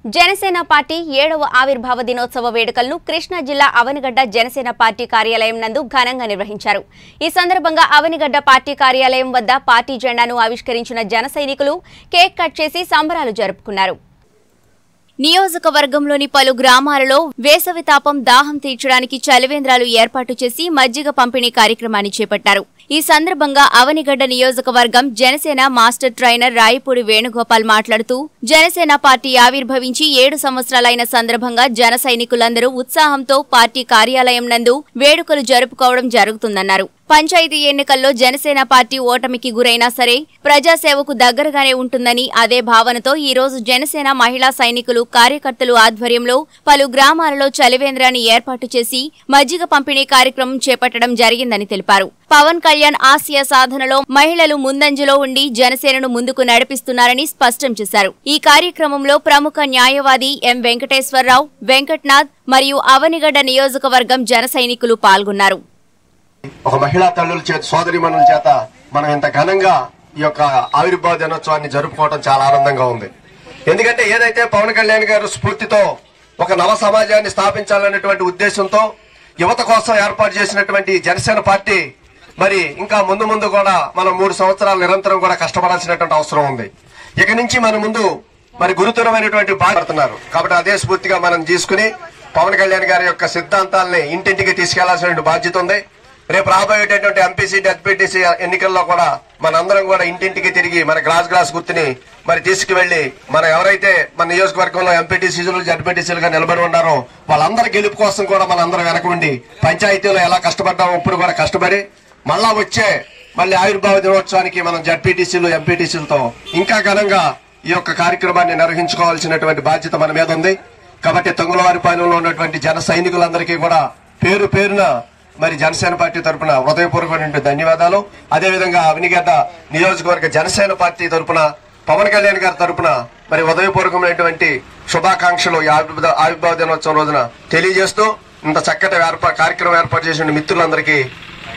Janasena party ఏడవ ఆవిర్భావ దినోత్సవ వేడుకలను కృష్ణా జిల్లా అవనిగడ్డ జనసేన పార్టీ కార్యాలయం నందు ఘనంగా నిర్వహించారు ఈ సందర్భంగా అవనిగడ్డ పార్టీ కార్యాలయం వద్ద పార్టీ జెండాను ఆవిష్కరించిన జన సైనికులు కేక్ కట్ చేసి సంబరాలు జరుపుకున్నారు నియోజకవర్గంలోని పలు గ్రామాలలో వేసవి తాపం దాహం తీర్చడానికి చలివేంద్రాలు ఏర్పాటు చేసి మజ్జిగ పంపిణీ కార్యక్రమాన్ని చేపట్టారు ఈ సందర్భంగా అవనిగడ్డ నియోజకవర్గం జనసేన మాస్టర్ ట్రైనర్ రాయపూడి వేణుగోపాల్ మాట్లాడుతూ జనసేన పార్టీ ఆవిర్భవించి ఏడు సంవత్సరాలైన సందర్భంగా జన సైనికులందరూ ఉత్సాహంతో పార్టీ కార్యాలయం నందు వేడుకలు జరుపుకోవడం జరుగుతుందన్నారు పంచాయతీ ఎన్నికల్లో జనసేన పార్టీ ఓటమికి గురైనా సరే ప్రజాసేవకు దగ్గరగానే ఉంటుందని అదే భావనతో ఈ రోజు జనసేన మహిళా సైనికులు కార్యకర్తలు ఆధ్వర్యంలో పలు గ్రామాలలో చలివేంద్రాన్ని ఏర్పాటు చేసి మజ్జిగ పంపిణీ కార్యక్రమం చేపట్టడం జరిగిందని తెలిపారు పవన్ కళ్యాణ్ ఆసియ సాధనలో మహిళలు ముందంజలో ఉండి జనసేనను ముందుకు నడిపిస్తున్నారని స్పష్టం చేశారు ఈ కార్యక్రమంలో ప్రముఖ న్యాయవాది ఎం వెంకటేశ్వరరావు వెంకట్నాథ్ మరియు అవనిగడ్డ నియోజకవర్గం జన సైనికులు పాల్గొన్నారు ఒక మహిళా తల్లుల చేత సోదరిమణుల చేత మనం ఇంత ఘనంగా ఈ యొక్క ఆవిర్భావ దినోత్సవాన్ని జరుపుకోవడం చాలా ఆనందంగా ఉంది ఎందుకంటే ఏదైతే పవన్ కళ్యాణ్ గారు స్ఫూర్తితో ఒక నవ సమాజాన్ని స్థాపించాలనేటువంటి ఉద్దేశంతో యువత కోసం ఏర్పాటు చేసినటువంటి జనసేన పార్టీ మరి ఇంకా ముందు ముందు కూడా మనం మూడు సంవత్సరాలు నిరంతరం కూడా కష్టపడాల్సినటువంటి అవసరం ఉంది ఇక నుంచి మన ముందు మరి గురుతరమైనటువంటి బాధపడుతున్నారు కాబట్టి అదే స్ఫూర్తిగా మనం తీసుకుని పవన్ కళ్యాణ్ గారి యొక్క సిద్ధాంతాలని ఇంటింటికి తీసుకెళ్లాల్సిన బాధ్యత ఉంది రేపు రాబోయేటటువంటి ఎంపీసీ డెప్యూటీసీ ఎన్నికల్లో కూడా మనందరం కూడా ఇంటింటికి తిరిగి మన గ్లాస్ గ్లాస్ గుర్తుని మరి తీసుకువెళ్లి మన ఎవరైతే మన నియోజకవర్గంలో ఎంపీటీసీలు జడ్పీటీసీలుగా నిలబడి ఉన్నారో వాళ్ళందరి గెలుపు కోసం కూడా మనందరం వెనక ఉండి పంచాయతీలో ఎలా కష్టపడ్డామో ఇప్పుడు కూడా కష్టపడి మళ్ళా వచ్చే మళ్ళీ ఆవిర్భావ దినోత్సవానికి మనం జడ్పీటీసీలు ఎంపీటీసీలతో ఇంకా ఘనంగా ఈ యొక్క కార్యక్రమాన్ని నిర్వహించుకోవాల్సినటువంటి బాధ్యత మన మీద ఉంది కాబట్టి తొంగులవారిపాలెంలో ఉన్నటువంటి జన సైనికులందరికీ కూడా పేరు పేరున మరి జనసేన పార్టీ తరపున హృదయపూర్వకమైన ధన్యవాదాలు అదేవిధంగా అవినిగడ్డ నియోజకవర్గ జనసేన పార్టీ తరపున పవన్ కళ్యాణ్ గారి తరపున మరి హృదయపూర్వకమైనటువంటి శుభాకాంక్షలు ఈ ఆవిర్భావ ఆవిర్భావ దినోత్సవం రోజున తెలియజేస్తూ ఇంత చక్కటి ఏర్పా కార్యక్రమం ఏర్పాటు చేసిన మిత్రులందరికీ